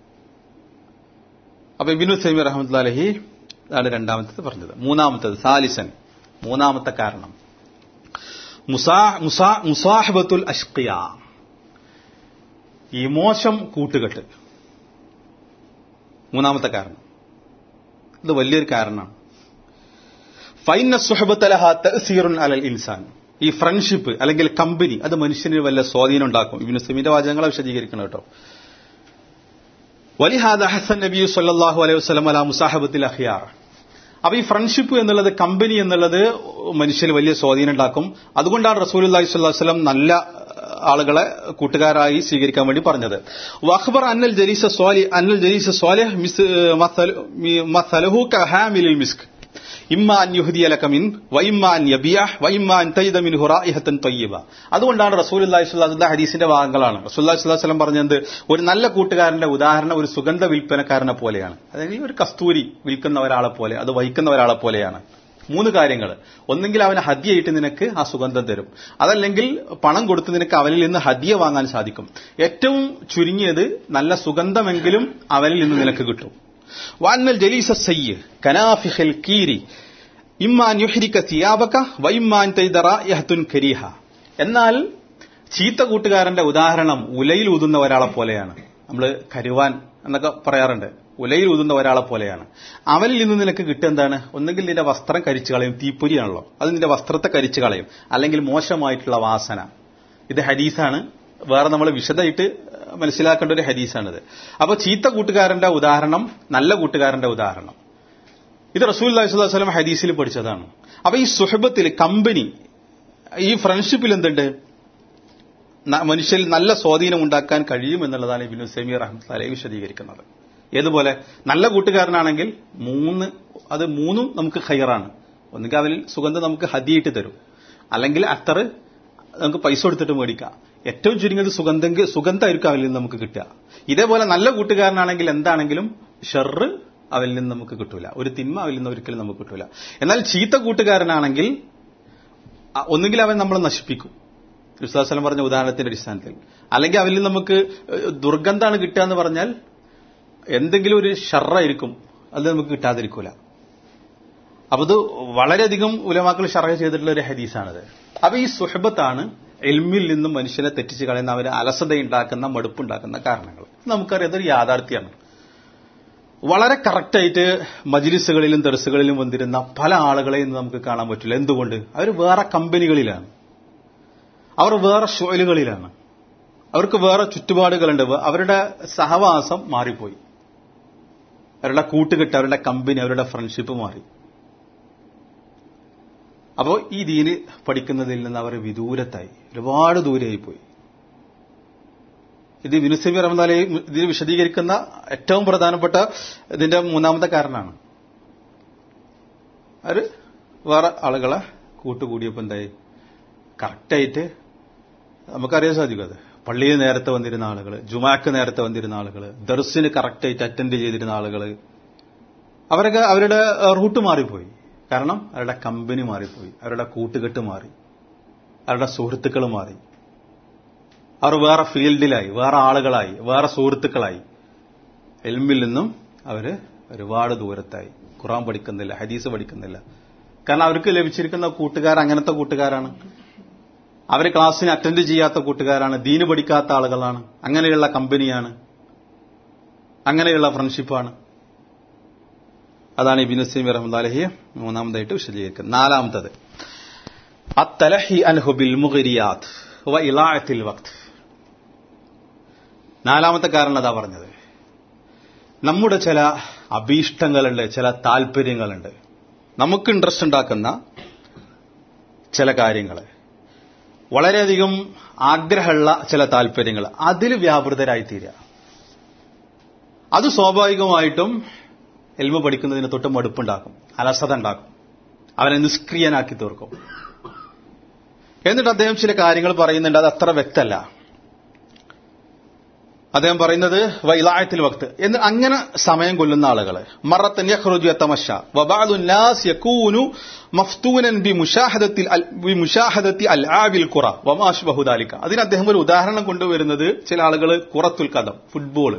അപ്പൊ ഇബിനു സൈമി റഹമത്ത് അലഹി അതാണ് രണ്ടാമത്തത് പറഞ്ഞത് മൂന്നാമത്തത് സാലിസൻ മൂന്നാമത്തെ കാരണം മുസാഹിബത്തുൽ അഷ്കിയ ഈ മോശം കൂട്ടുകെട്ട് മൂന്നാമത്തെ കാരണം ഇത് വലിയൊരു കാരണമാണ് ഫൈന സുഹബത്തലഹ തസീറുൻ അലൽ ഇൻസാൻ ഈ ഫ്രണ്ട്ഷിപ്പ് അല്ലെങ്കിൽ കമ്പനി അത് മനുഷ്യന് വല്ല സ്വാധീനം ഉണ്ടാക്കും ഇബിന് സിമിന്റെ വാചകങ്ങളെ വിശദീകരിക്കണം കേട്ടോ വലിഹാദ ഹസൻ നബി സല്ലാഹു അലൈഹി വസ്ലം അല മുസാഹബത്തിൽ അഹിയാർ അപ്പൊ ഈ ഫ്രണ്ട്ഷിപ്പ് എന്നുള്ളത് കമ്പനി എന്നുള്ളത് മനുഷ്യന് വലിയ സ്വാധീനം ഉണ്ടാക്കും അതുകൊണ്ടാണ് റസൂൽ അള്ളഹി സ്വല്ലം നല്ല ആളുകളെ കൂട്ടുകാരായി സ്വീകരിക്കാൻ വേണ്ടി പറഞ്ഞത് വഖബർ അന്നൽ ജലീസ സ്വാലി അന്നൽ ജലീസ സ്വാലിഹ് മിസ് മസലഹു കഹാമിലിൽ മിസ്ക് ഇമ്മാ അൻ യുഹദിയലക മിൻ വഇമ്മാ അൻ യബിയഹ് വഇമ്മാ അൻ തയ്യിദ മിൻഹു റായിഹത്തൻ തയ്യിബ അതുകൊണ്ടാണ് റസൂലുള്ളാഹി സ്വല്ലല്ലാഹു അലൈഹി വസല്ലം ഹദീസിന്റെ ഭാഗങ്ങളാണ് റസൂലുള്ളാഹി സ്വല്ലല്ലാഹു അലൈഹി വസല്ലം പറഞ്ഞത് ഒരു നല്ല കൂട്ടുകാരന്റെ ഉദാഹരണം ഒരു സുഗന്ധ വിൽപ്പനക്കാരനെ പോലെയാണ് അതായത് ഒരു കസ്തൂരി വിൽക്കുന്ന ഒരാളെ പോലെ അത് വഹിക്കുന്ന ഒരാളെ പോലെയാണ് മൂന്ന് കാര്യങ്ങൾ ഒന്നെങ്കിൽ അവന് ഹദ്യയായിട്ട് നിനക്ക് ആ സുഗന്ധം തരും അതല്ലെങ്കിൽ പണം കൊടുത്ത് നിനക്ക് അവനിൽ നിന്ന് ഹദ്യ വാങ്ങാൻ സാധിക്കും ഏറ്റവും ചുരുങ്ങിയത് നല്ല സുഗന്ധമെങ്കിലും അവനിൽ നിന്ന് നിനക്ക് കിട്ടും വാന്നൽ ജലീസ സയ്യ് കനാഫിഹൽ കീരി ഇമ്മാൻ യുഹരിക്ക സിയാബക വൈമ്മാൻ തൈദറ കരീഹ എന്നാൽ ചീത്ത കൂട്ടുകാരന്റെ ഉദാഹരണം ഉലയിൽ ഊതുന്ന ഒരാളെ പോലെയാണ് നമ്മൾ കരുവാൻ എന്നൊക്കെ പറയാറുണ്ട് ഉലയിൽ ഊതുന്ന ഒരാളെ പോലെയാണ് അവനിൽ നിന്ന് നിനക്ക് കിട്ടുക എന്താണ് ഒന്നുകിൽ നിന്റെ വസ്ത്രം കരിച്ചു കളയും തീപ്പൊരിയാണല്ലോ അത് നിന്റെ വസ്ത്രത്തെ കരിച്ചു കളയും അല്ലെങ്കിൽ മോശമായിട്ടുള്ള വാസന ഇത് ഹദീസാണ് വേറെ നമ്മൾ വിശദമായിട്ട് മനസ്സിലാക്കേണ്ട ഒരു ഹദീസാണിത് അപ്പൊ ചീത്ത കൂട്ടുകാരന്റെ ഉദാഹരണം നല്ല കൂട്ടുകാരന്റെ ഉദാഹരണം ഇത് റസൂൽ അലൈഹിസ്വലം ഹദീസിൽ പഠിച്ചതാണ് അപ്പൊ ഈ സുഹബത്തിൽ കമ്പനി ഈ ഫ്രണ്ട്ഷിപ്പിൽ എന്തുണ്ട് മനുഷ്യരിൽ നല്ല സ്വാധീനം ഉണ്ടാക്കാൻ കഴിയും എന്നുള്ളതാണ് ഇബിനു സെമി റഹ്മത്തലയെ വിശദീകരിക്കുന്നത് ഏതുപോലെ നല്ല കൂട്ടുകാരനാണെങ്കിൽ മൂന്ന് അത് മൂന്നും നമുക്ക് ഹയറാണ് ഒന്നുകിൽ അവരിൽ സുഗന്ധം നമുക്ക് ഹദിയിട്ട് തരും അല്ലെങ്കിൽ അത്തർ നമുക്ക് പൈസ കൊടുത്തിട്ട് മേടിക്കാം ഏറ്റവും ചുരുങ്ങിയത് സുഗന്ധം സുഗന്ധമായിരിക്കും അവരിൽ നിന്ന് നമുക്ക് കിട്ടുക ഇതേപോലെ നല്ല കൂട്ടുകാരനാണെങ്കിൽ എന്താണെങ്കിലും ഷെറ് അവരിൽ നിന്ന് നമുക്ക് കിട്ടൂല ഒരു തിന്മ അവരിൽ നിന്ന് ഒരിക്കലും നമുക്ക് കിട്ടൂല എന്നാൽ ചീത്ത കൂട്ടുകാരനാണെങ്കിൽ ഒന്നുകിൽ അവൻ നമ്മളെ നശിപ്പിക്കും വിശ്വാസലം പറഞ്ഞ ഉദാഹരണത്തിന്റെ അടിസ്ഥാനത്തിൽ അല്ലെങ്കിൽ അവരിൽ നമുക്ക് ദുർഗന്ധാണ് കിട്ടുക എന്ന് പറഞ്ഞാൽ എന്തെങ്കിലും ഒരു ഷറായിരിക്കും അത് നമുക്ക് കിട്ടാതിരിക്കൂല അപ്പൊ ഇത് വളരെയധികം ഉലമാക്കൾ ഷറ ചെയ്തിട്ടുള്ള ഒരു ഹദീസാണിത് അപ്പൊ ഈ സുഹബത്താണ് എൽമിൽ നിന്നും മനുഷ്യനെ തെറ്റിച്ച് കളയുന്ന അവന് അലസതയുണ്ടാക്കുന്ന മടുപ്പുണ്ടാക്കുന്ന കാരണങ്ങൾ നമുക്കറിയാം അതൊരു യാഥാർത്ഥ്യമാണ് വളരെ കറക്റ്റായിട്ട് മജിലിസുകളിലും ദർസുകളിലും വന്നിരുന്ന പല ആളുകളെയും നമുക്ക് കാണാൻ പറ്റില്ല എന്തുകൊണ്ട് അവർ വേറെ കമ്പനികളിലാണ് അവർ വേറെ ഷോയിലുകളിലാണ് അവർക്ക് വേറെ ചുറ്റുപാടുകളുണ്ട് അവരുടെ സഹവാസം മാറിപ്പോയി അവരുടെ കൂട്ടുകെട്ട് അവരുടെ കമ്പനി അവരുടെ ഫ്രണ്ട്ഷിപ്പ് മാറി അപ്പോൾ ഈ ദീന് പഠിക്കുന്നതിൽ നിന്ന് അവർ വിദൂരത്തായി ഒരുപാട് ദൂരെയായി പോയി ഇത് വിനുസമി റഹ്മാലെ ഇതിന് വിശദീകരിക്കുന്ന ഏറ്റവും പ്രധാനപ്പെട്ട ഇതിന്റെ മൂന്നാമത്തെ കാരണമാണ് അവർ വേറെ ആളുകളെ കൂട്ടുകൂടിയപ്പോൾ എന്തായി കറക്റ്റായിട്ട് നമുക്കറിയാൻ സാധിക്കും അത് പള്ളിയിൽ നേരത്തെ വന്നിരുന്ന ആളുകൾ ജുമാക്ക് നേരത്തെ വന്നിരുന്ന ആളുകൾ ദർസിന് കറക്റ്റായിട്ട് അറ്റൻഡ് ചെയ്തിരുന്ന ആളുകൾ അവരൊക്കെ അവരുടെ റൂട്ട് മാറിപ്പോയി കാരണം അവരുടെ കമ്പനി മാറിപ്പോയി അവരുടെ കൂട്ടുകെട്ട് മാറി അവരുടെ സുഹൃത്തുക്കൾ മാറി അവർ വേറെ ഫീൽഡിലായി വേറെ ആളുകളായി വേറെ സുഹൃത്തുക്കളായി എൽമിൽ നിന്നും അവര് ഒരുപാട് ദൂരത്തായി ഖുറാൻ പഠിക്കുന്നില്ല ഹദീസ് പഠിക്കുന്നില്ല കാരണം അവർക്ക് ലഭിച്ചിരിക്കുന്ന കൂട്ടുകാർ അങ്ങനത്തെ കൂട്ടുകാരാണ് അവർ ക്ലാസ്സിന് അറ്റൻഡ് ചെയ്യാത്ത കൂട്ടുകാരാണ് ദീന് പഠിക്കാത്ത ആളുകളാണ് അങ്ങനെയുള്ള കമ്പനിയാണ് അങ്ങനെയുള്ള ഫ്രണ്ട്ഷിപ്പാണ് അതാണ് ഇബിൻ സീം റഹ്മദാലഹിയെ മൂന്നാമതായിട്ട് വിശദീകരിക്കുന്നത് നാലാമത്തത് അത്തലഹി അൻഹുബിൽ മുഗരിയാത്ത് വ ഇലായത്തിൽ വക്ത് നാലാമത്തെ കാരണം അതാ പറഞ്ഞത് നമ്മുടെ ചില അഭീഷ്ടങ്ങളുണ്ട് ചില താല്പര്യങ്ങളുണ്ട് നമുക്ക് ഇൻട്രസ്റ്റ് ഉണ്ടാക്കുന്ന ചില കാര്യങ്ങൾ വളരെയധികം ആഗ്രഹമുള്ള ചില താല്പര്യങ്ങൾ അതിൽ വ്യാപൃതരായി തീരുക അത് സ്വാഭാവികമായിട്ടും എൽമ പഠിക്കുന്നതിന് തൊട്ട് മടുപ്പുണ്ടാക്കും അലസത ഉണ്ടാക്കും അവനെ നിഷ്ക്രിയനാക്കി തീർക്കും എന്നിട്ട് അദ്ദേഹം ചില കാര്യങ്ങൾ പറയുന്നുണ്ട് അത് അത്ര വ്യക്തമല്ല അദ്ദേഹം പറയുന്നത് വൈലായത്തിൽ വക്ത് എന്ന് അങ്ങനെ സമയം കൊല്ലുന്ന ആളുകൾ മറത്തൻ യഖ്റുജു തമശ വബഅദു الناس يكون مفتونا بمشاهدة بمشاهدة العاب القرى وما اشبه ذلك അതിന് അദ്ദേഹം ഒരു ഉദാഹരണം കൊണ്ടുവരുന്നത് ചില ആളുകൾ കുറത്തുൽ കഥം ഫുട്ബോൾ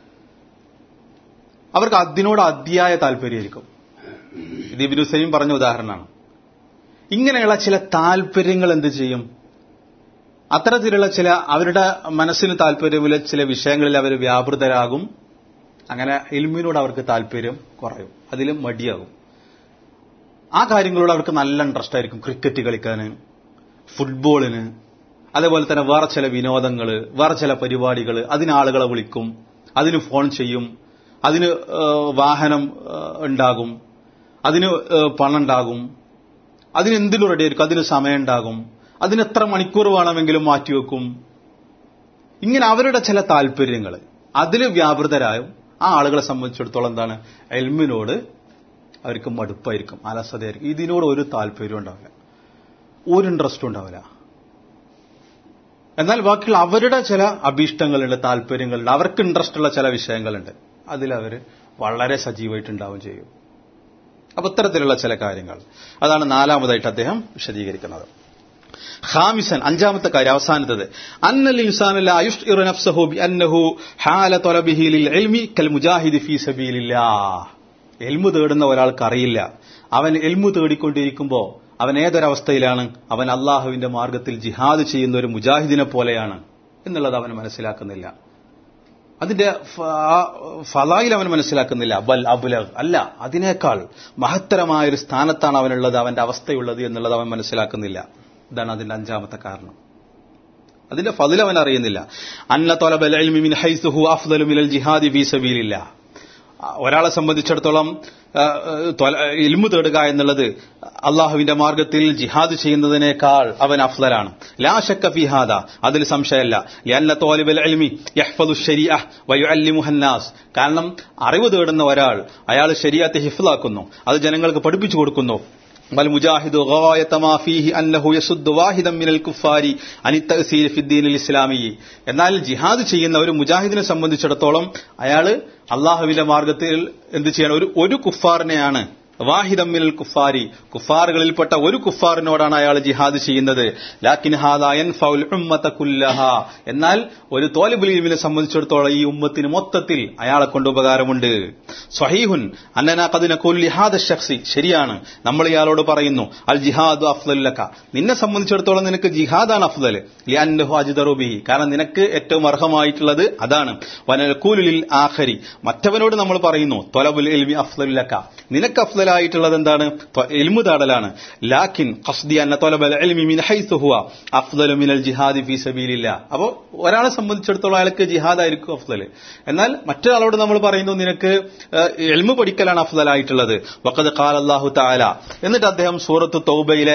അവർക്ക് അതിനോട് അതിയായ താല്പര്യമായിരിക്കും ഇത് ഇബിനു സൈം പറഞ്ഞ ഉദാഹരണമാണ് ഇങ്ങനെയുള്ള ചില താല്പര്യങ്ങൾ എന്ത് ചെയ്യും അത്തരത്തിലുള്ള ചില അവരുടെ മനസ്സിന് താല്പര്യമുള്ള ചില വിഷയങ്ങളിൽ അവർ വ്യാപൃതരാകും അങ്ങനെ ഇൽമിനോട് അവർക്ക് താല്പര്യം കുറയും അതിലും മടിയാകും ആ കാര്യങ്ങളോട് അവർക്ക് നല്ല ഇൻട്രസ്റ്റ് ആയിരിക്കും ക്രിക്കറ്റ് കളിക്കാൻ ഫുട്ബോളിന് അതേപോലെ തന്നെ വേറെ ചില വിനോദങ്ങൾ വേറെ ചില പരിപാടികൾ അതിന് ആളുകളെ വിളിക്കും അതിന് ഫോൺ ചെയ്യും അതിന് വാഹനം ഉണ്ടാകും അതിന് പണം ഉണ്ടാകും അതിന് എന്തിനും റെഡിയായിരിക്കും അതിന് സമയം ഉണ്ടാകും അതിന് എത്ര മണിക്കൂർ വേണമെങ്കിലും മാറ്റിവെക്കും ഇങ്ങനെ അവരുടെ ചില താല്പര്യങ്ങൾ അതിൽ വ്യാപൃതരായും ആ ആളുകളെ സംബന്ധിച്ചിടത്തോളം എന്താണ് എൽമിനോട് അവർക്ക് മടുപ്പായിരിക്കും അലസതയായിരിക്കും ഇതിനോട് ഒരു താല്പര്യവും ഉണ്ടാവില്ല ഒരു ഇൻട്രസ്റ്റും ഉണ്ടാവില്ല എന്നാൽ ബാക്കിയുള്ള അവരുടെ ചില അഭീഷ്ടങ്ങളുണ്ട് താല്പര്യങ്ങളുണ്ട് അവർക്ക് ഇൻട്രസ്റ്റ് ഉള്ള ചില വിഷയങ്ങളുണ്ട് അതിൽ അവർ വളരെ സജീവമായിട്ടുണ്ടാവും ചെയ്യും അപ്പൊ ഇത്തരത്തിലുള്ള ചില കാര്യങ്ങൾ അതാണ് നാലാമതായിട്ട് അദ്ദേഹം വിശദീകരിക്കുന്നത് ഖാമിസൻ അഞ്ചാമത്തെ കാര്യം അവസാനത്തത് അന്നൽ ഇൻസാൻ ലാ യുഷ്ഇറു നഫ്സഹു ബിഅന്നഹു ഹാല തലബിഹി ലിൽ ഇൽമി കൽ മുജാഹിദി ഫീ സബീലില്ലാഹ് എൽമു തേടുന്ന ഒരാൾക്ക് അറിയില്ല അവൻ എൽമു തേടിക്കൊണ്ടിരിക്കുമ്പോൾ അവൻ ഏതൊരവസ്ഥയിലാണ് അവൻ അള്ളാഹുവിന്റെ മാർഗത്തിൽ ജിഹാദ് ചെയ്യുന്ന ഒരു മുജാഹിദിനെ പോലെയാണ് എന്നുള്ളത് അവൻ മനസ്സിലാക്കുന്നില്ല അതിന്റെ ഫലായിൽ അവൻ മനസ്സിലാക്കുന്നില്ല ബൽ അബുലഗ് അല്ല അതിനേക്കാൾ മഹത്തരമായ ഒരു സ്ഥാനത്താണ് അവനുള്ളത് അവന്റെ അവസ്ഥയുള്ളത് എന്നുള്ളത് അവൻ മനസ്സിലാക്കുന്നില്ല ഇതാണ് അതിന്റെ അഞ്ചാമത്തെ കാരണം അതിന്റെ ഫതിൽ അവൻ അറിയുന്നില്ല അന്ന തൊലബൽ മിൻ ഹൈസുഹു അഫ്ദലു മിനൽ ജിഹാദി ഫീ സബീലില്ല ഒരാളെ സംബന്ധിച്ചിടത്തോളം ഇൽമു തേടുക എന്നുള്ളത് അള്ളാഹുവിന്റെ മാർഗത്തിൽ ജിഹാദ് ചെയ്യുന്നതിനേക്കാൾ അവൻ അഫ്ലലാണ് ലാ ഷക്ക ഫിഹാദ അതിൽ സംശയമല്ല ലിഅന്ന തോലിബൽ ഇൽമി യഹ്ഫദു ശരീഅഹ് വയുഅല്ലിമുഹ നാസ് കാരണം അറിവ് തേടുന്ന ഒരാൾ അയാൾ ശരീഅത്തെ ഹിഫ്ലാക്കുന്നു അത് ജനങ്ങൾക്ക് പഠിപ്പിച്ചു കൊടുക്കുന്നു والمجاهد غاية ما فيه أنه يصد واحدا من الكفار عن التأثير في الدين الإسلامي എന്നാൽ ജിഹാദ് ചെയ്യുന്ന ഒരു മുജാഹിദിനെ സംബന്ധിച്ചിടത്തോളം അയാള് അള്ളാഹുവിന്റെ മാർഗത്തിൽ എന്ത് ചെയ്യണം ഒരു ഒരു കുഫാറിനെയാണ് വാഹിദം മിനൽ കുഫാരി കുഫാറുകളിൽപ്പെട്ട ഒരു കുഫാറിനോടാണ് അയാൾ ജിഹാദ് ചെയ്യുന്നത് ലാക്കിൻ ഹാദായൻ ഫൗൽ ഉമ്മത്ത കുല്ലഹ എന്നാൽ ഒരു തോലിബുലീമിനെ സംബന്ധിച്ചിടത്തോളം ഈ ഉമ്മത്തിന് മൊത്തത്തിൽ അയാളെ കൊണ്ട് ഉപകാരമുണ്ട് സ്വഹീഹുൻ അന്നന കദിന ഹാദ ഷഖ്സി ശരിയാണ് നമ്മൾ ഇയാളോട് പറയുന്നു അൽ ജിഹാദ് അഫ്ലല്ലക്ക നിന്നെ സംബന്ധിച്ചിടത്തോളം നിനക്ക് ജിഹാദാണ് അഫ്ലൽ ലിഅന്നഹു അജ്ദറുബിഹി കാരണം നിനക്ക് ഏറ്റവും അർഹമായിട്ടുള്ളത് അതാണ് വനൽകൂലിൽ ആഖരി മറ്റവനോട് നമ്മൾ പറയുന്നു തൊലബുൽ ഇൽമി അഫ്ലല്ലക്ക നിനക്ക് അഫ്ലൽ ആയിട്ടുള്ളത് എന്താണ് എൽമു താടലാണ് ലാക്കിൻ ഖസ്ദി അന്ന തൊലബൽ ഇൽമി മിൻ ഹൈസു ഹുവ അഫ്ദലു മിനൽ ജിഹാദി ഫീ സബീലില്ല അപ്പോൾ ഒരാളെ സംബന്ധിച്ചിടത്തോളം അയാൾക്ക് ജിഹാദ് ആയിരിക്കും അഫ്ദൽ എന്നാൽ മറ്റൊരാളോട് നമ്മൾ പറയുന്നു നിനക്ക് എൽമു പഠിക്കലാണ് അഫ്ദൽ ആയിട്ടുള്ളത് വഖദ് ഖാല അല്ലാഹു തആല എന്നിട്ട് അദ്ദേഹം സൂറത്ത് തൗബയിലെ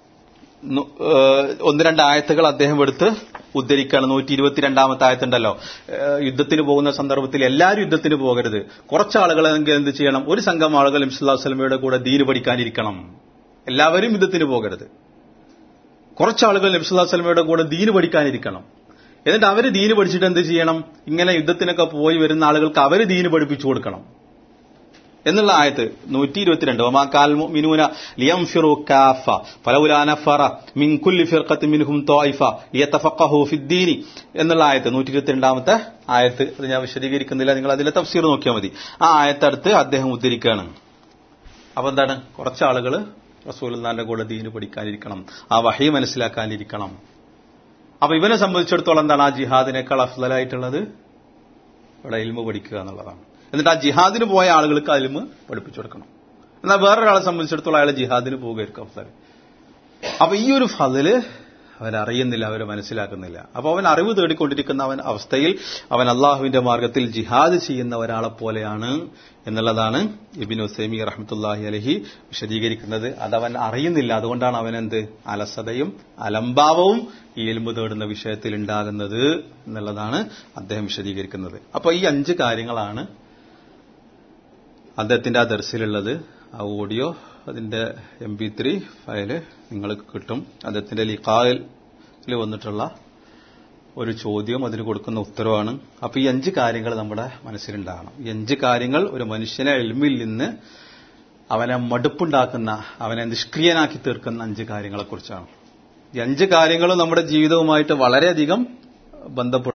ഒന്ന് രണ്ട് ആയത്തുകൾ അദ്ദേഹം എടുത്ത് ഉദ്ധരിക്കുകയാണ് നൂറ്റി ഇരുപത്തിരണ്ടാമത്തെ ആയത്തുണ്ടല്ലോ യുദ്ധത്തിന് പോകുന്ന സന്ദർഭത്തിൽ എല്ലാവരും യുദ്ധത്തിന് പോകരുത് കുറച്ച് ആളുകളെങ്കിൽ എന്ത് ചെയ്യണം ഒരു സംഘം ആളുകൾ ഇംസ്ലാ വസ്ലമയുടെ കൂടെ ദീന് പഠിക്കാനിരിക്കണം എല്ലാവരും യുദ്ധത്തിന് പോകരുത് കുറച്ചാളുകൾ നബ്സുല്ലാ വസ്ലമയുടെ കൂടെ ദീന് പഠിക്കാനിരിക്കണം എന്നിട്ട് അവര് ദീന് പഠിച്ചിട്ട് എന്ത് ചെയ്യണം ഇങ്ങനെ യുദ്ധത്തിനൊക്കെ പോയി വരുന്ന ആളുകൾക്ക് അവര് ദീന് പഠിപ്പിച്ചു കൊടുക്കണം എന്നുള്ള ആയത്ത് നൂറ്റി ഇരുപത്തിരണ്ട് ഒമാക്കാൽ മിനൂന ലിയംഫിറു കാഫ ഫലൗലാ നഫറ മിൻ കുല്ലി ഫിർഖത്തി മിൻഹും ത്വായിഫ ലിയതഫഖഹു ഫിദ്ദീനി എന്നുള്ള ആയത്ത് നൂറ്റി ഇരുപത്തിരണ്ടാമത്തെ ആയത്ത് അത് ഞാൻ വിശദീകരിക്കുന്നില്ല നിങ്ങൾ അതിലെ തഫ്സീർ നോക്കിയാൽ മതി ആ ആയത്തടുത്ത് അദ്ദേഹം ഉദ്ധരിക്കുകയാണ് അപ്പൊ എന്താണ് കുറച്ച് ആളുകൾ റസൂൽന്നാന്റെ കൂടെ ദീന് പഠിക്കാനിരിക്കണം ആ വഹി മനസ്സിലാക്കാനിരിക്കണം അപ്പൊ ഇവനെ സംബന്ധിച്ചിടത്തോളം എന്താണ് ആ ജിഹാദിനേക്കാൾ അഫ്ലലായിട്ടുള്ളത് ഇവിടെ ഇൽമ പഠിക്കുക എന്നുള്ളതാണ് എന്നിട്ട് ആ ജിഹാദിന് പോയ ആളുകൾക്ക് അതിലും പഠിപ്പിച്ചു കൊടുക്കണം എന്നാൽ വേറൊരാളെ സംബന്ധിച്ചിടത്തോളം അയാൾ ജിഹാദിന് പോകുമായിരിക്കും അഫ്സൽ അപ്പൊ ഈ ഒരു ഫതില് അവരറിയുന്നില്ല അവർ മനസ്സിലാക്കുന്നില്ല അപ്പൊ അവൻ അറിവ് തേടിക്കൊണ്ടിരിക്കുന്ന അവൻ അവസ്ഥയിൽ അവൻ അള്ളാഹുവിന്റെ മാർഗത്തിൽ ജിഹാദ് ചെയ്യുന്ന ഒരാളെ പോലെയാണ് എന്നുള്ളതാണ് ഇബിൻ ഉസൈമി റഹ്മത്തുല്ലാഹി അലഹി വിശദീകരിക്കുന്നത് അതവൻ അറിയുന്നില്ല അതുകൊണ്ടാണ് അവൻ എന്ത് അലസതയും അലംഭാവവും ഈ എലുമ്പ് തേടുന്ന വിഷയത്തിൽ ഉണ്ടാകുന്നത് എന്നുള്ളതാണ് അദ്ദേഹം വിശദീകരിക്കുന്നത് അപ്പൊ ഈ അഞ്ച് കാര്യങ്ങളാണ് അദ്ദേഹത്തിന്റെ ആ ദർശിലുള്ളത് ആ ഓഡിയോ അതിന്റെ എം പി ത്രീ ഫയല് നിങ്ങൾക്ക് കിട്ടും അദ്ദേഹത്തിന്റെ ലിഖായിൽ വന്നിട്ടുള്ള ഒരു ചോദ്യവും അതിന് കൊടുക്കുന്ന ഉത്തരവാണ് അപ്പൊ ഈ അഞ്ച് കാര്യങ്ങൾ നമ്മുടെ മനസ്സിലുണ്ടാകണം ഈ അഞ്ച് കാര്യങ്ങൾ ഒരു മനുഷ്യനെ എൽമിൽ നിന്ന് അവനെ മടുപ്പുണ്ടാക്കുന്ന അവനെ നിഷ്ക്രിയനാക്കി തീർക്കുന്ന അഞ്ച് കാര്യങ്ങളെക്കുറിച്ചാണ് ഈ അഞ്ച് കാര്യങ്ങളും നമ്മുടെ ജീവിതവുമായിട്ട് വളരെയധികം ബന്ധപ്പെട്ടു